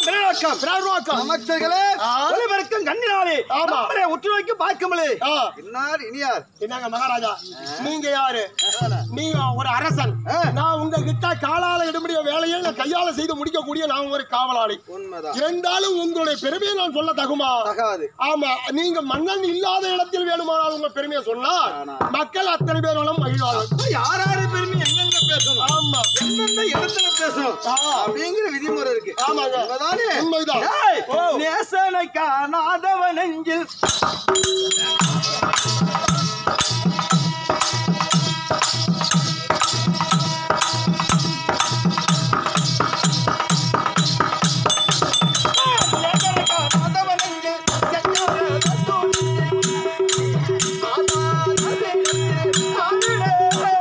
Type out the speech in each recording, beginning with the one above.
பிறநோக்கம் பிரார்வாக்கம். அமைச்சர்களே ஆ. ஒளிபெருக்கும் கண்ணினாலே ஆமா. நம்மளை உற்று நோக்கி பார்க்கமலே ஆ, இன்னார் இனியார் என்னங்க மகாராஜா நீங்க யாரு அதானே. நீங்க ஒரு அரசன் ஆ. நான் உங்க கிட்ட காலால எடுபடிய வேலையை நான் கையால செய்து முடிக்கக்கூடிய நான் ஒரு காவலாளி உண்மைதான் இருந்தாலும் உங்களுடைய பெருமையை நான் சொல்ல தகுமா தகாது ஆமா நீங்க மன்னன் இல்லாத இடத்தில் வேணுமானால் உங்க பெருமையை சொன்னா ஆனா. மக்கள் அத்தனை பேரும் மகிழ்வார்கள் யார் யாரு பெருமை எங்கெங்க பேசணும் ஆமா எந்தெந்த இடத்துல பேசணும் ஆ. அப்படிங்கிற விதிமுறை இருக்கு ஆமாங்க. உண்மைதானே? உண்மைதான். ஏய், ஓ. நேசனை காணாதவன் நெஞ்சில் நேசனை காணாதவன் நெஞ்சில் எஞ்ஞான தத்துவம் ஆசானதே ஆவிடே.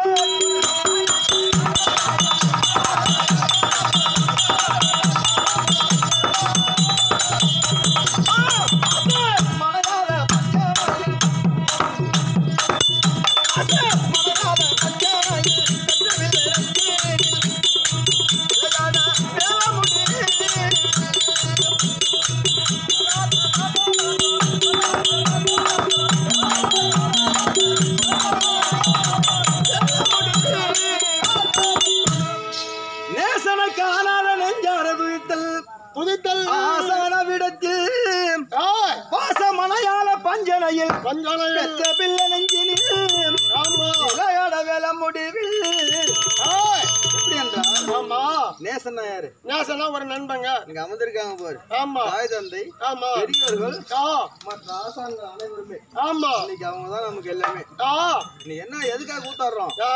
நேசனை காணாத நெஞ்சார துதித்தல் புதித்தல் ஆசான விடத்தில் ஏய், பாசமனையால பஞ்சனையில் பஞ்சாலையில். பெற்ற பிள்ளை நெஞ்சினில் ஆமா விளையாட வேல முடிவில் ஏய், எப்படி என்றால் ஆமா நேசன்னா யாரு நேசனா ஒரு நண்பங்க இங்க அமர்ந்திருக்காங்க பாரு ஆமா தாய் தந்தை ஆமா பெரியவர்கள் ஆ, மற்ற ஆசான்கள் அனைவருமே ஆமா இன்னைக்கு அவங்க தான் நமக்கு எல்லாமே ஆ, நீ என்ன எதுக்காக கூத்தாடுறோம் ஆ.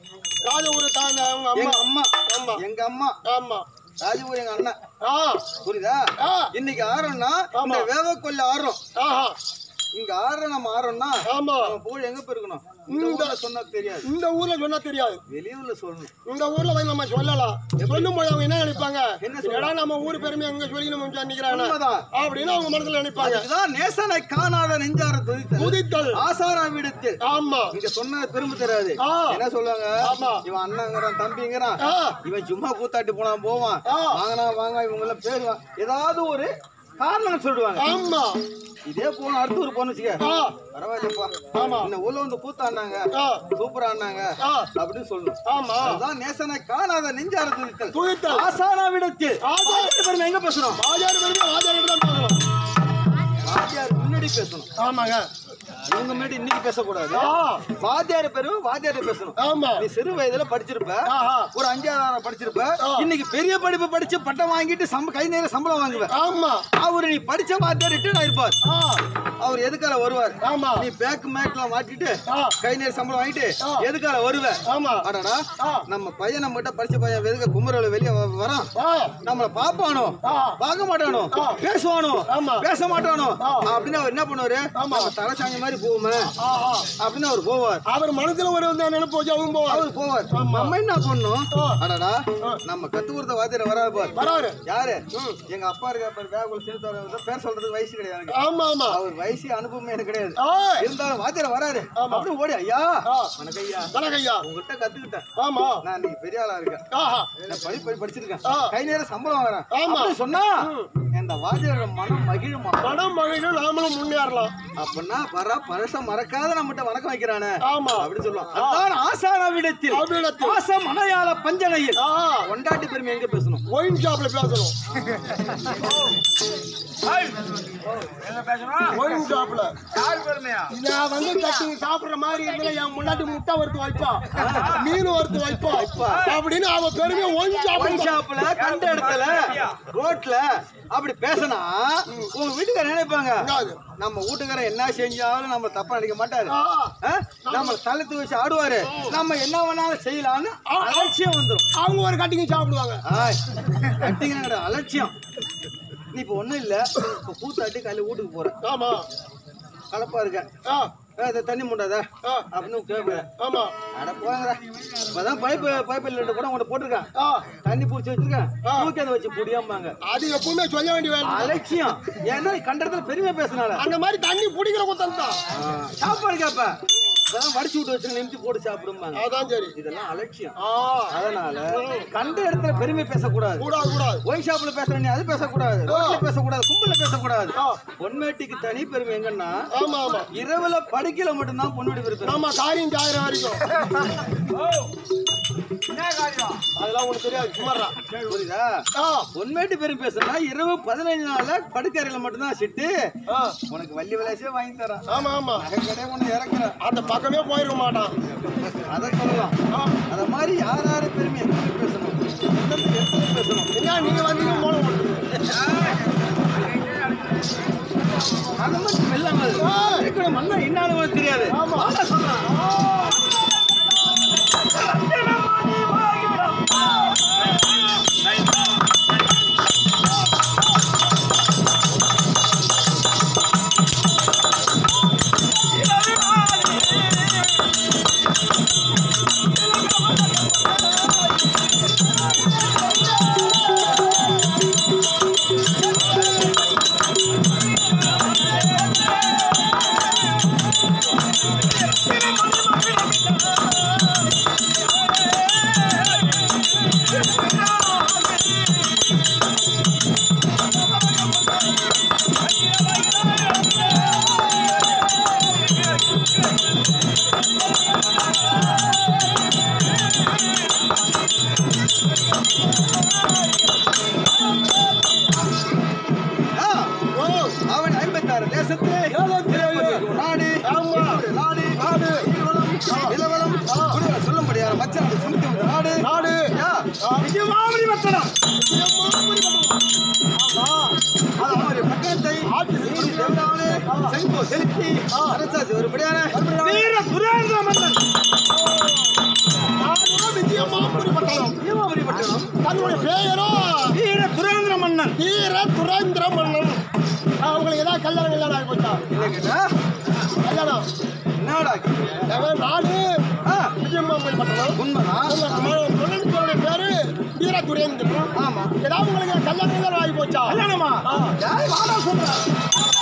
ராஜகுரு தாங்க அவங்க எங்க அம்மா அம்மா ஆமா எங்க அம்மா ஆமா ராஜபுரி எங்க அண்ணன் ஆ புரியுதா ஆ இன்னைக்கு ஆறோம்னா ஆமா. இந்த வேவ கொல்ல ஆடுறோம் ஆஹா இங்க ஆடுற நம்ம ஆடுறோம்னா ஆமா நம்ம புகழ் எங்க போயிருக்கணும் இந்த இந்த- ஊர்ல சொன்னா தெரியாது இந்த ஊர்ல சொன்னா தெரியாது வெளியூர்ல சொல்லணும் இந்த ஊர்ல போய் நம்ம சொல்லலாம் சொல்லும் போது அவங்க என்ன நினைப்பாங்க என்ன சொல்லுவாங்க? ஏடா நம்ம ஊர் பெருமை எங்க சொல்லி நம்ம நினைக்கிறாங்க உண்மைதான் அப்படின்னு அவங்க மனசுல நினைப்பாங்க அதுதான் நேசனை காணாத நெஞ்சார துதித்தல் புதித்தல் ஆசாரா விடத்தில் ஆமா இங்க சொன்ன பெருமை தெரியாது ஆ. என்ன சொல்லுவாங்க ஆமா. இவன் அண்ணங்கிறான் தம்பிங்கிறான் ஆ, இவன் சும்மா கூத்தாட்டு போனா போவான் ஆ. வாங்கினா வாங்க இவங்க எல்லாம் பேருவான் ஏதாவது ஒரு காரணம் சொல்லுவாங்க ஆமா இதே போன அடுத்த ஊர் போன வச்சுக்க ஆ, பரவாயில்லப்பா ஆமா. இந்த ஊர்ல வந்து கூத்தாடினாங்க ஆ, சூப்பரா ஆடினாங்க ஆ, அப்படின்னு சொல்லணும் ஆமா அதுதான் நேசனை காணாத நெஞ்சார துதித்தல் புதித்தல் ஆசானா விடத்தில் ஆசா- வாத்தியார் பெருமை எங்க பேசணும் ராஜாரு பெருமை ராஜாரு தான் பேசணும் வாத்தியார் முன்னாடி பேசணும் ஆமாங்க இவங்க முன்னாடி இன்னைக்கு பேசக்கூடாது ஆ, வாத்தியார் பெருமை வாத்தியார் பேசணும் ஆமா நீ சிறு வயதுல படிச்சிருப்ப ஆஹா ஒரு அஞ்சாவது படிச்சிருப்ப ஆ. இன்னைக்கு பெரிய படிப்பு படிச்சு பட்டம் வாங்கிட்டு சம்ப கை நேர சம்பளம் வாங்குவ ஆமா அவரு நீ படிச்ச வாத்தியார் ரிட்டர்ன் ஆயிருப்பார் ஆ, அவர் எதுக்கால வருவார் ஆமா நீ பேக் மேக்லாம் மாட்டிட்டு ஆ, கை நேர சம்பளம் வாங்கிட்டு ஆ. எதுக்கால வருவ ஆமா அடடா ஆ, நம்ம பையன் நம்ம கிட்ட படிச்ச பையன் எதுக்கு குமரல வெளியே வரான் ஆ, நம்மள பாப்பானோ ஆ, பார்க்க மாட்டானோ ஆ. பேசுவானோ ஆமா. பேச மாட்டானோ ஆ. அப்படின்னு அவர் என்ன பண்ணுவாரு ஆமா. நம்ம தலை சாஞ்ச மாதிரி போவோமே ஆ, ஆ. அப்படின்னு அவர் போவார் அவர் மனசுல ஒரு வந்து நினைப்பு வச்சு அவங்க போவார் அவர் போவார் ஆமா. நம்ம என்ன பண்ணோம் ஆ. அடடா ஆ. நம்ம கத்து கொடுத்த வாத்தியார் வராது பார் வராரு யாரு ம். எங்க அப்பா இருக்க பாரு வேகுல சிறுத்தாரு பேர் சொல்றதுக்கு வயசு கிடையாது எனக்கு. ஆமா ஆமா அவர் வயசு அனுபவமே எனக்கு கிடையாது ஆய், இருந்தாலும் வாத்தியார் வராரு ஆமா. அப்படின்னு ஓடி ஐயா ஆ. வணக்கம் ஐயா வணக்கய்யா உங்ககிட்ட கத்துக்கிட்டேன் ஆமா நான் இன்னைக்கு பெரிய ஆளா இருக்கேன் ஆஹா நான் படி படி படிச்சிருக்கேன் ஆ. கை நேரம் சம்பளம் வாங்குறேன் ஆமா. அப்படின்னு சொன்னா ம். இந்த வாத்தியாரோட மனம் மகிழுமா பணம் மகிழும் நாமளும் முன்னேறலாம் அப்படின்னா வர பழசம் மறக்காத நம்மகிட்ட வணக்கம் வைக்கிறானே ஆமா அப்படின்னு சொல்லுவான் அதான் ஆசான விடத்தில் அவ்விடத்தில். ஆசம் மனையாள பஞ்சனையில் ஆ கொண்டாட்டி பெருமை எங்க பேசணும் ஒயின் ஷாப்ல பேசணும் ஒயின் ஷாப்ல நான் வந்து கட்டிங் சாப்பிடுற மாதிரி இருந்தா என் முன்னாடி முட்டை வறுத்து வைப்பா மீன் வறுத்து வைப்பா அப்படின்னு அவ பெருமையா ஒயின் ஒயின் ஷாப்ல ஷாப்ல கண்ட இடத்துல ரோட்ல அப்படி பேசினா உங்க வீட்டுக்காரர் நினைப்பாங்க என்னது? நம்ம வீட்டுக்காரன் என்ன செஞ்சாலும் நம்ம தப்பா நினைக்க மாட்டாரு ஆ, ஆ? நம்ம தளத்து வச்சு ஆடுவாரு நம்ம என்ன வேணாலும் செய்யலாம்னு அலட்சியம் வந்துடும் அவங்க ஒரு கட்டிங் சாப்பிடுவாங்க கட்டிங்கிற அலட்சியம் நீ இப்ப ஒண்ணும் இல்ல இப்ப பூத்தாட்டி காலையில வீட்டுக்கு போற ஆமா கலப்பா இருக்க ஆ, ஏ, இதை தண்ணி முண்டாத ஆ, அப்படின்னு கேட்பேன் ஆமா அட போங்கடா இப்பதான் பைப்பு பைப்பு இல்ல கூட உங்கள்ட்ட போட்டிருக்கேன் ஆ, தண்ணி பிடிச்சி வச்சிருக்கேன் ஆ. தூக்கி அதை வச்சு புடியாமாங்க அது எப்பவுமே சொல்ல வேண்டிய வேலை அலட்சியம் ஏன்னா கண்ட இடத்துல பெருமை பேசினால அந்த மாதிரி தண்ணி பிடிக்கிற குத்தம் தான் சாப்பாடு கேப்ப அதெல்லாம் வடிச்சு விட்டு வச்சு நிமித்தி போட்டு சாப்பிடும்பாங்க அதான் சரி இதெல்லாம் அலட்சியம் ஆ அதனால கண்ட இடத்துல பெருமை பேசக்கூடாது கூடாது கூடாது ஒயின் ஷாப்ல பேசுற நீ அது பேசக்கூடாது ரோட்ல பேசக்கூடாது கும்பல்ல பேசக்கூடாது ஆ. பொன்மேட்டிக்கு தனி பெருமை எங்கன்னா ஆமா ஆமா இரவுல படிக்கல மட்டும்தான் பொன்மேட்டி பெருமை நம்ம காரியம் சாயிரம் வரைக்கும் அதெல்லாம் உனக்கு தெரியாது சுமாரா புரியுதா ஆ பொன்மேட்டி பெருமை பேசுனா இரவு பதினஞ்சு நாள்ல படுக்கறையில மட்டும்தான் சிட்டு ஆ உனக்கு வள்ளி விலாசியே வாங்கி தரேன் ஆமா ஆமா நகை கடையே ஒண்ணு இறக்குறேன் அந்த பக்கமே போயிருக்க மாட்டான் அதை சொல்லலாம் ஆ. அத மாதிரி யார் யாரு பெருமை எங்க பேசணும் எந்தெந்த இடத்துல பேசணும் என்ன நீங்க வந்தீங்க மூலம் போட்டு அது மட்டும் இல்லாமல் இருக்கிற மண்ணை என்னாலும் உனக்கு தெரியாது ஆமா. வாடா சொல்றேன் ஆ, ஓ அவன் ஐம்பத்தாறு தேசத்திலே ஒரு நாடு ஆமா. ஒரு நாடு நாடு நீர்வளம் நிலவளம் குடிவளம் சொல்ல முடியாது மச்சான் அது சுமத்தி வந்த நாடு நாடு யா, விஜயமாமணி பட்டணம் அது அவருடைய பட்டணத்தை நீதி தேவதானே செங்கோ செலுத்தி அரசாட்சி ஒருபடியான வீர துராந்த மன்னன் நானும் விஜயமாபுரி பட்டணம் விஜயமாமணி பட்டணம் தன்னுடைய பெயரோ வீர துராந்திர மன்னன் வீர துரேந்திர மன்னன் அவங்களுக்கு ஏதாவது கல்யாணம் கல்யாணம் ஆகி போச்சா என்ன கேட்டா கல்யாணம் என்னடா அவன் நாடு ஆ, விஜயமாபுரி பட்டணம் உண்மைதான் அவங்க மன்னனுடைய பேரு வீர துரேந்திரன் ஆமா ஏதாவது உங்களுக்கு கல்யாணம் கல்யாணம் ஆகி போச்சா கல்யாணமா யார் வாடா சொல்ற